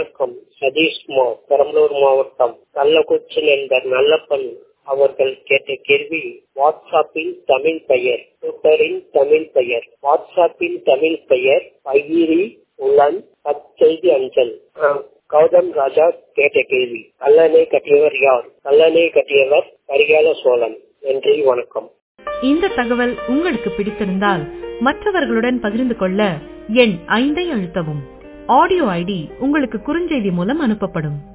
வணக்கம் சதீஷ்குமார் பெரம்பலூர் மாவட்டம் கள்ளக்குறிச்சி நண்பர் நல்லப்பன் அவர்கள் கேட்ட கேள்வி வாட்ஸ்அப்பின் தமிழ் பெயர் ட்விட்டரின் தமிழ் பெயர் வாட்ஸ்அப்பின் தமிழ் பெயர் பகிரி உலன் அச்செய்தி அஞ்சல் ஆஹ், கௌதம் ராஜா கேட்ட கேள்வி கல்லணை கட்டியவர் யார் கல்லணை கட்டியவர் கரிகால சோழன் நன்றி வணக்கம் இந்த தகவல் உங்களுக்கு பிடித்திருந்தால் மற்றவர்களுடன் பகிர்ந்து கொள்ள எண் ஐந்தை அழுத்தவும் ஆடியோ ஐடி உங்களுக்கு குறுஞ்செய்தி மூலம் அனுப்பப்படும்